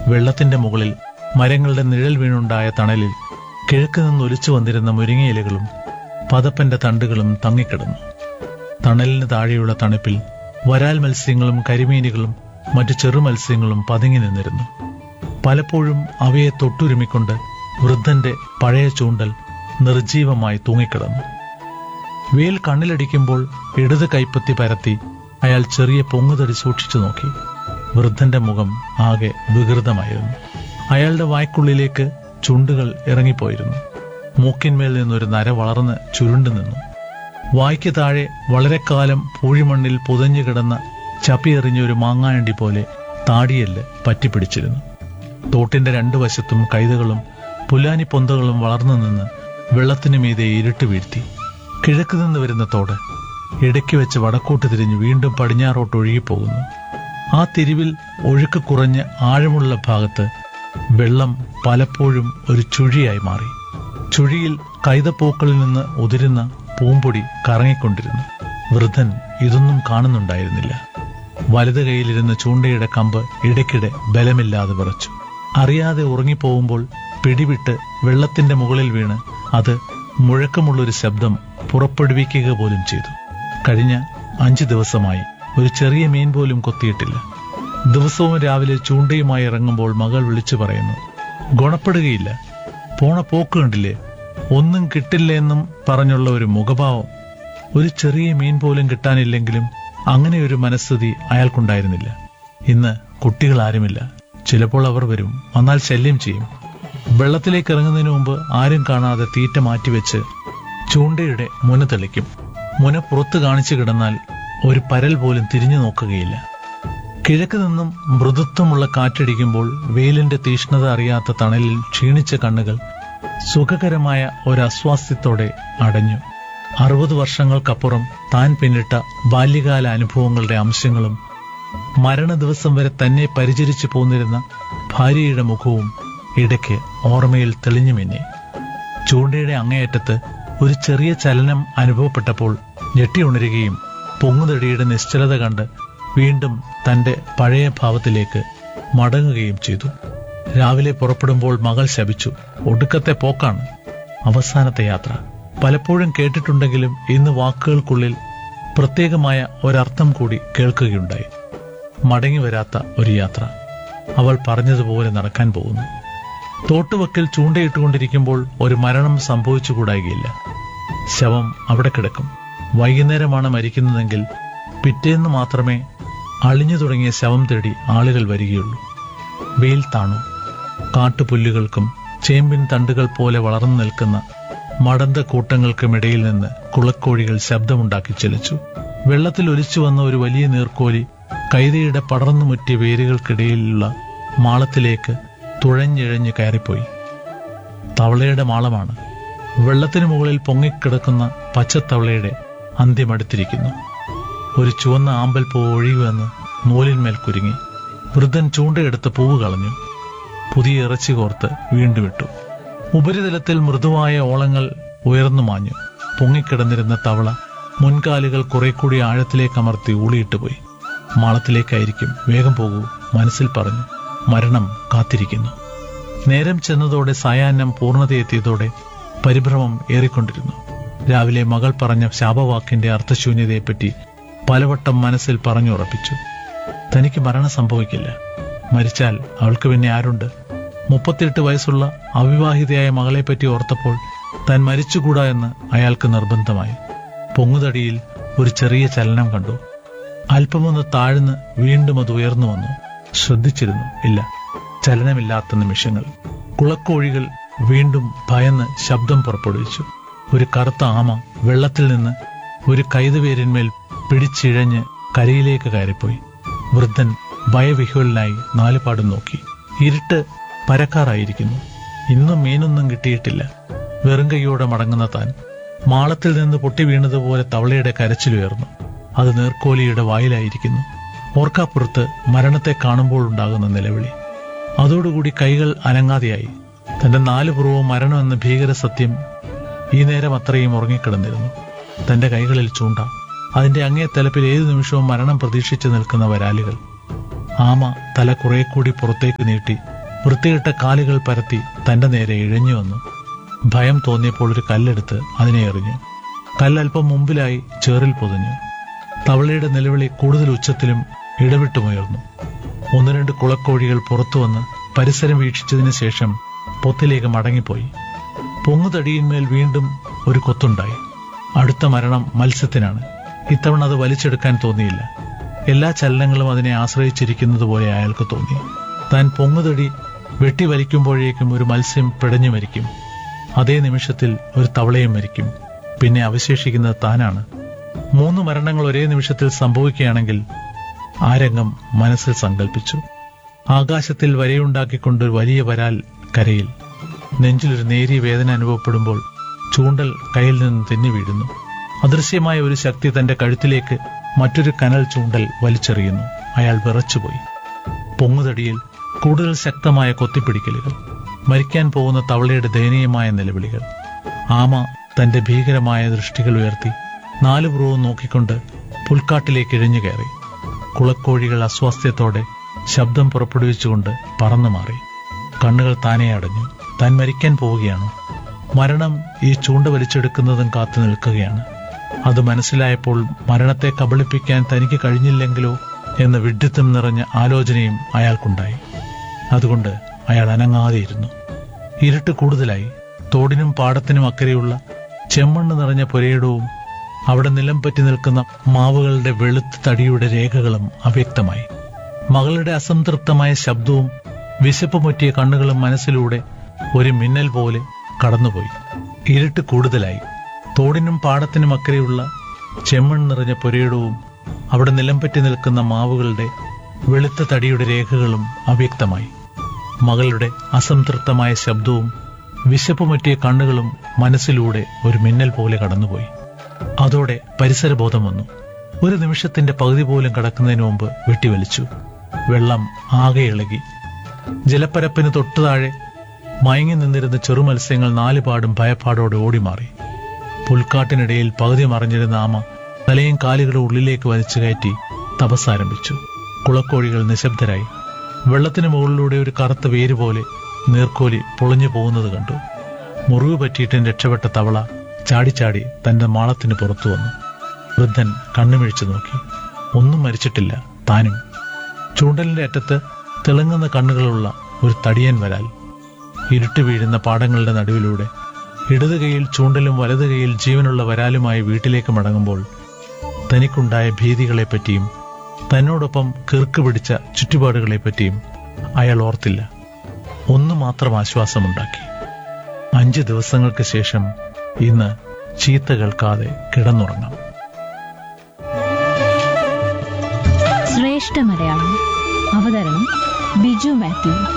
വെള്ളത്തിന്റെ മുകളിൽ മരങ്ങളുടെ നിഴൽ വീണുണ്ടായ തണലിൽ കിഴക്ക് നിന്ന് ഒലിച്ചു വന്നിരുന്ന മുരിങ്ങയിലകളും പതപ്പന്റെ തണ്ടുകളും തങ്ങിക്കിടന്നു തണലിന് താഴെയുള്ള തണുപ്പിൽ വരാൽ മത്സ്യങ്ങളും കരിമീനുകളും മറ്റു ചെറു മത്സ്യങ്ങളും പതുങ്ങി നിന്നിരുന്നു പലപ്പോഴും അവയെ തൊട്ടുരുമിക്കൊണ്ട് വൃദ്ധന്റെ പഴയ ചൂണ്ടൽ നിർജീവമായി തൂങ്ങിക്കിടന്നു വേൽ കണ്ണിലടിക്കുമ്പോൾ ഇടത് കൈപ്പത്തി പരത്തി അയാൾ ചെറിയ പൊങ്ങുതടി സൂക്ഷിച്ചു നോക്കി വൃദ്ധന്റെ മുഖം ആകെ വികൃതമായിരുന്നു അയാളുടെ വായ്ക്കുള്ളിലേക്ക് ചുണ്ടുകൾ ഇറങ്ങിപ്പോയിരുന്നു മൂക്കിന്മേൽ നിന്നൊരു നര വളർന്ന് ചുരുണ്ടു നിന്നു വായ്ക്ക് താഴെ വളരെ കാലം പൂഴിമണ്ണിൽ പുതഞ്ഞു കിടന്ന ചപ്പിയെറിഞ്ഞ ഒരു മാങ്ങായണ്ടി പോലെ താടിയല്ല് പറ്റിപ്പിടിച്ചിരുന്നു തോട്ടിന്റെ രണ്ടു വശത്തും കൈതകളും പുലാനി പൊന്തകളും വളർന്നു നിന്ന് വെള്ളത്തിനു മീതെ ഇരുട്ട് വീഴ്ത്തി കിഴക്ക് നിന്ന് വരുന്ന തോട് ഇടയ്ക്ക് വെച്ച് വടക്കോട്ട് തിരിഞ്ഞ് വീണ്ടും പടിഞ്ഞാറോട്ട് ഒഴുകിപ്പോകുന്നു ആ തിരിവിൽ ഒഴുക്ക് കുറഞ്ഞ് ആഴമുള്ള ഭാഗത്ത് വെള്ളം പലപ്പോഴും ഒരു ചുഴിയായി മാറി ചുഴിയിൽ കൈതപ്പൂക്കളിൽ നിന്ന് ഉതിരുന്ന പൂമ്പൊടി കറങ്ങിക്കൊണ്ടിരുന്നു വൃദ്ധൻ ഇതൊന്നും കാണുന്നുണ്ടായിരുന്നില്ല വലത് കൈയിലിരുന്ന ചൂണ്ടയുടെ കമ്പ് ഇടയ്ക്കിടെ ബലമില്ലാതെ വിറച്ചു അറിയാതെ ഉറങ്ങിപ്പോകുമ്പോൾ പിടിവിട്ട് വെള്ളത്തിന്റെ മുകളിൽ വീണ് അത് മുഴക്കമുള്ളൊരു ശബ്ദം പുറപ്പെടുവിക്കുക പോലും ചെയ്തു കഴിഞ്ഞ അഞ്ചു ദിവസമായി ഒരു ചെറിയ മീൻ പോലും കൊത്തിയിട്ടില്ല ദിവസവും രാവിലെ ചൂണ്ടയുമായി ഇറങ്ങുമ്പോൾ മകൾ വിളിച്ചു പറയുന്നു ഗുണപ്പെടുകയില്ല പോണ പോക്ക് കണ്ടില്ലേ ഒന്നും കിട്ടില്ല എന്നും പറഞ്ഞുള്ള ഒരു മുഖഭാവം ഒരു ചെറിയ മീൻ പോലും കിട്ടാനില്ലെങ്കിലും അങ്ങനെ ഒരു മനസ്ഥിതി അയാൾക്കുണ്ടായിരുന്നില്ല ഇന്ന് കുട്ടികൾ ആരുമില്ല ചിലപ്പോൾ അവർ വരും വന്നാൽ ശല്യം ചെയ്യും വെള്ളത്തിലേക്ക് ഇറങ്ങുന്നതിന് മുമ്പ് ആരും കാണാതെ തീറ്റ മാറ്റിവെച്ച് ചൂണ്ടയുടെ മുന തെളിക്കും മുന പുറത്ത് കാണിച്ചു കിടന്നാൽ ഒരു പരൽ പോലും തിരിഞ്ഞു നോക്കുകയില്ല കിഴക്ക് നിന്നും മൃദുത്വമുള്ള കാറ്റടിക്കുമ്പോൾ വെയിലിന്റെ തീഷ്ണത അറിയാത്ത തണലിൽ ക്ഷീണിച്ച കണ്ണുകൾ സുഖകരമായ ഒരു അസ്വാസ്ഥ്യത്തോടെ അടഞ്ഞു അറുപത് വർഷങ്ങൾക്കപ്പുറം താൻ പിന്നിട്ട ബാല്യകാല അനുഭവങ്ങളുടെ അംശങ്ങളും മരണ ദിവസം വരെ തന്നെ പരിചരിച്ചു പോന്നിരുന്ന ഭാര്യയുടെ മുഖവും ഇടയ്ക്ക് ഓർമ്മയിൽ തെളിഞ്ഞു മിന്നി ചൂണ്ടയുടെ അങ്ങേയറ്റത്ത് ഒരു ചെറിയ ചലനം അനുഭവപ്പെട്ടപ്പോൾ ഞെട്ടിയുണരുകയും പൊങ്ങുതടിയുടെ നിശ്ചലത കണ്ട് വീണ്ടും തന്റെ പഴയ ഭാവത്തിലേക്ക് മടങ്ങുകയും ചെയ്തു രാവിലെ പുറപ്പെടുമ്പോൾ മകൾ ശപിച്ചു ഒടുക്കത്തെ പോക്കാണ് അവസാനത്തെ യാത്ര പലപ്പോഴും കേട്ടിട്ടുണ്ടെങ്കിലും ഇന്ന് വാക്കുകൾക്കുള്ളിൽ പ്രത്യേകമായ ഒരർത്ഥം കൂടി കേൾക്കുകയുണ്ടായി മടങ്ങി വരാത്ത ഒരു യാത്ര അവൾ പറഞ്ഞതുപോലെ നടക്കാൻ പോകുന്നു തോട്ടുവക്കിൽ ചൂണ്ടയിട്ടുകൊണ്ടിരിക്കുമ്പോൾ ഒരു മരണം സംഭവിച്ചുകൂടായികയില്ല ശവം അവിടെ കിടക്കും വൈകുന്നേരമാണ് മരിക്കുന്നതെങ്കിൽ പിറ്റേന്ന് മാത്രമേ അളിഞ്ഞു തുടങ്ങിയ ശവം തേടി ആളുകൾ വരികയുള്ളൂ വെയിൽ താണു കാട്ടുപുല്ലുകൾക്കും ചേമ്പിൻ തണ്ടുകൾ പോലെ വളർന്നു നിൽക്കുന്ന മടന്ത കൂട്ടങ്ങൾക്കുമിടയിൽ നിന്ന് കുളക്കോഴികൾ ശബ്ദമുണ്ടാക്കി ചലിച്ചു വെള്ളത്തിൽ ഒലിച്ചു വന്ന ഒരു വലിയ നീർക്കോലി കൈതയുടെ പടർന്നു മുറ്റിയ വേരുകൾക്കിടയിലുള്ള മാളത്തിലേക്ക് തുഴഞ്ഞിഴഞ്ഞ് കയറിപ്പോയി തവളയുടെ മാളമാണ് വെള്ളത്തിന് മുകളിൽ പൊങ്ങിക്കിടക്കുന്ന പച്ചത്തവളയുടെ അന്ത്യമടുത്തിരിക്കുന്നു ഒരു ചുവന്ന ആമ്പൽ പൂവ് ഒഴുകി വന്ന് നൂലിന്മേൽ കുരുങ്ങി വൃദ്ധൻ ചൂണ്ടയെടുത്ത് പൂവ് കളഞ്ഞു പുതിയ ഇറച്ചി കോർത്ത് വീണ്ടും ഇട്ടു ഉപരിതലത്തിൽ മൃദുവായ ഓളങ്ങൾ ഉയർന്നു മാഞ്ഞു പൊങ്ങിക്കിടന്നിരുന്ന തവള മുൻകാലുകൾ കുറെ കൂടി ആഴത്തിലേക്ക് അമർത്തി ഊളിയിട്ട് പോയി മാളത്തിലേക്കായിരിക്കും വേഗം പോകൂ മനസ്സിൽ പറഞ്ഞു മരണം കാത്തിരിക്കുന്നു നേരം ചെന്നതോടെ സായാഹ്നം പൂർണ്ണതയെത്തിയതോടെ പരിഭ്രമം ഏറിക്കൊണ്ടിരുന്നു രാവിലെ മകൾ പറഞ്ഞ ശാപവാക്കിന്റെ അർത്ഥശൂന്യതയെപ്പറ്റി പലവട്ടം മനസ്സിൽ പറഞ്ഞുറപ്പിച്ചു തനിക്ക് മരണം സംഭവിക്കില്ല മരിച്ചാൽ അവൾക്ക് പിന്നെ ആരുണ്ട് മുപ്പത്തിയെട്ട് വയസ്സുള്ള അവിവാഹിതയായ മകളെപ്പറ്റി ഓർത്തപ്പോൾ താൻ മരിച്ചുകൂടാ എന്ന് അയാൾക്ക് നിർബന്ധമായി പൊങ്ങുതടിയിൽ ഒരു ചെറിയ ചലനം കണ്ടു അല്പമൊന്ന് താഴ്ന്ന് വീണ്ടും അത് ഉയർന്നു വന്നു ശ്രദ്ധിച്ചിരുന്നു ഇല്ല ചലനമില്ലാത്ത നിമിഷങ്ങൾ കുളക്കോഴികൾ വീണ്ടും ഭയന്ന് ശബ്ദം പുറപ്പെടുവിച്ചു ഒരു കറുത്ത ആമ വെള്ളത്തിൽ നിന്ന് ഒരു കൈതവേരിന്മേൽ പിടിച്ചിഴഞ്ഞ് കരയിലേക്ക് കയറിപ്പോയി വൃദ്ധൻ ഭയവിഹ്വലനായി നാലുപാടും നോക്കി ഇരുട്ട് പരക്കാറായിരിക്കുന്നു ഇന്നും മീനൊന്നും കിട്ടിയിട്ടില്ല വെറും കൈയോടെ മടങ്ങുന്ന താൻ മാളത്തിൽ നിന്ന് പൊട്ടി വീണതുപോലെ തവളയുടെ കരച്ചിലുയർന്നു അത് നീർക്കോലിയുടെ വായിലായിരിക്കുന്നു ഓർക്കാപ്പുറത്ത് മരണത്തെ കാണുമ്പോൾ ഉണ്ടാകുന്ന നിലവിളി അതോടുകൂടി കൈകൾ അനങ്ങാതെയായി തന്റെ നാല് പുറവും മരണമെന്ന ഭീകര സത്യം ഈ നേരം അത്രയും ഉറങ്ങിക്കിടന്നിരുന്നു തന്റെ കൈകളിൽ ചൂണ്ട അതിന്റെ അങ്ങേ തലപ്പിൽ ഏതു നിമിഷവും മരണം പ്രതീക്ഷിച്ചു നിൽക്കുന്ന വരാലുകൾ ആമ തല കുറെ കൂടി പുറത്തേക്ക് നീട്ടി വൃത്തികെട്ട കാലുകൾ പരത്തി തന്റെ നേരെ ഇഴഞ്ഞു വന്നു ഭയം തോന്നിയപ്പോൾ ഒരു കല്ലെടുത്ത് അതിനെ എറിഞ്ഞു കല്ലല്പം മുമ്പിലായി ചേറിൽ പൊതിഞ്ഞു തവളയുടെ നിലവിളി കൂടുതൽ ഉച്ചത്തിലും ഇടവിട്ടുമുയർന്നു ഒന്ന് രണ്ട് കുളക്കോഴികൾ പുറത്തു വന്ന് പരിസരം വീക്ഷിച്ചതിന് ശേഷം പൊത്തിലേക്ക് മടങ്ങിപ്പോയി പൊങ്ങുതടിയിന്മേൽ വീണ്ടും ഒരു കൊത്തുണ്ടായി അടുത്ത മരണം മത്സ്യത്തിനാണ് ഇത്തവണ അത് വലിച്ചെടുക്കാൻ തോന്നിയില്ല എല്ലാ ചലനങ്ങളും അതിനെ ആശ്രയിച്ചിരിക്കുന്നത് പോലെ അയാൾക്ക് തോന്നി താൻ പൊങ്ങുതടി വെട്ടി വലിക്കുമ്പോഴേക്കും ഒരു മത്സ്യം പിടഞ്ഞു മരിക്കും അതേ നിമിഷത്തിൽ ഒരു തവളയും മരിക്കും പിന്നെ അവശേഷിക്കുന്നത് താനാണ് മൂന്ന് മരണങ്ങൾ ഒരേ നിമിഷത്തിൽ സംഭവിക്കുകയാണെങ്കിൽ ആ രംഗം മനസ്സിൽ സങ്കല്പിച്ചു ആകാശത്തിൽ വരയുണ്ടാക്കിക്കൊണ്ട് ഒരു വലിയ വരാൽ കരയിൽ നെഞ്ചിലൊരു നേരിയ വേദന അനുഭവപ്പെടുമ്പോൾ ചൂണ്ടൽ കയ്യിൽ നിന്ന് തെന്നി വീഴുന്നു അദൃശ്യമായ ഒരു ശക്തി തന്റെ കഴുത്തിലേക്ക് മറ്റൊരു കനൽ ചൂണ്ടൽ വലിച്ചെറിയുന്നു അയാൾ വിറച്ചുപോയി പൊങ്ങുതടിയിൽ കൂടുതൽ ശക്തമായ കൊത്തിപ്പിടിക്കലുകൾ മരിക്കാൻ പോകുന്ന തവളയുടെ ദയനീയമായ നിലവിളികൾ ആമ തന്റെ ഭീകരമായ ദൃഷ്ടികൾ ഉയർത്തി നാലു പുറവും നോക്കിക്കൊണ്ട് പുൽക്കാട്ടിലേക്ക് ഇഴഞ്ഞു കയറി കുളക്കോഴികൾ അസ്വാസ്ഥ്യത്തോടെ ശബ്ദം പുറപ്പെടുവിച്ചുകൊണ്ട് പറന്നു മാറി കണ്ണുകൾ താനേ അടഞ്ഞു താൻ മരിക്കാൻ പോവുകയാണോ മരണം ഈ ചൂണ്ട വലിച്ചെടുക്കുന്നതും കാത്തു നിൽക്കുകയാണ് അത് മനസ്സിലായപ്പോൾ മരണത്തെ കബളിപ്പിക്കാൻ തനിക്ക് കഴിഞ്ഞില്ലെങ്കിലോ എന്ന വിഡ്ഢിത്തം നിറഞ്ഞ ആലോചനയും അയാൾക്കുണ്ടായി അതുകൊണ്ട് അയാൾ അനങ്ങാതെയിരുന്നു ഇരുട്ട് കൂടുതലായി തോടിനും പാടത്തിനും അക്കരെയുള്ള ചെമ്മണ്ണ് നിറഞ്ഞ പുരയിടവും അവിടെ നിലം പറ്റി നിൽക്കുന്ന മാവുകളുടെ വെളുത്ത തടിയുടെ രേഖകളും അവ്യക്തമായി മകളുടെ അസംതൃപ്തമായ ശബ്ദവും വിശപ്പ് മുറ്റിയ കണ്ണുകളും മനസ്സിലൂടെ ഒരു മിന്നൽ പോലെ കടന്നുപോയി ഇരുട്ട് കൂടുതലായി തോടിനും പാടത്തിനും അക്കരെയുള്ള ചെമ്മൺ നിറഞ്ഞ പുരയിടവും അവിടെ നിലം പറ്റി നിൽക്കുന്ന മാവുകളുടെ വെളുത്ത തടിയുടെ രേഖകളും അവ്യക്തമായി മകളുടെ അസംതൃപ്തമായ ശബ്ദവും വിശപ്പുമറ്റിയ കണ്ണുകളും മനസ്സിലൂടെ ഒരു മിന്നൽ പോലെ കടന്നുപോയി അതോടെ പരിസരബോധം വന്നു ഒരു നിമിഷത്തിന്റെ പകുതി പോലും കടക്കുന്നതിന് മുമ്പ് വെട്ടിവലിച്ചു വെള്ളം ആകെ ഇളകി ജലപ്പരപ്പിന് തൊട്ടു താഴെ മയങ്ങി നിന്നിരുന്ന ചെറുമത്സ്യങ്ങൾ നാലുപാടും ഭയപ്പാടോടെ ഓടിമാറി പുൽക്കാട്ടിനിടയിൽ പകുതി മറിഞ്ഞിരുന്ന ആമ തലയും കാലുകളും ഉള്ളിലേക്ക് വലിച്ചു കയറ്റി തപസ്സാരംഭിച്ചു കുളക്കോഴികൾ നിശബ്ദരായി വെള്ളത്തിന് മുകളിലൂടെ ഒരു കറുത്ത വേര് പോലെ നീർക്കോലി പൊളിഞ്ഞു പോകുന്നത് കണ്ടു മുറിവ് പറ്റിയിട്ടും രക്ഷപ്പെട്ട തവള ചാടിച്ചാടി തന്റെ മാളത്തിന് പുറത്തു വന്നു വൃദ്ധൻ കണ്ണുമിഴിച്ചു നോക്കി ഒന്നും മരിച്ചിട്ടില്ല താനും ചൂണ്ടലിന്റെ അറ്റത്ത് തിളങ്ങുന്ന കണ്ണുകളുള്ള ഒരു തടിയൻ വരാൽ ഇരുട്ട് വീഴുന്ന പാടങ്ങളുടെ നടുവിലൂടെ ഇടത് കൈയിൽ ചൂണ്ടലും വലത് കൈയിൽ ജീവനുള്ള വരാലുമായി വീട്ടിലേക്ക് മടങ്ങുമ്പോൾ തനിക്കുണ്ടായ ഭീതികളെപ്പറ്റിയും തന്നോടൊപ്പം കിർക്ക് പിടിച്ച ചുറ്റുപാടുകളെപ്പറ്റിയും അയാൾ ഓർത്തില്ല ഒന്നു മാത്രം ആശ്വാസമുണ്ടാക്കി അഞ്ച് ദിവസങ്ങൾക്ക് ശേഷം ഇന്ന് ചീത്ത കേൾക്കാതെ കിടന്നുറങ്ങാം ശ്രേഷ്ഠ മലയാളം അവതരണം ബിജു മാത്യു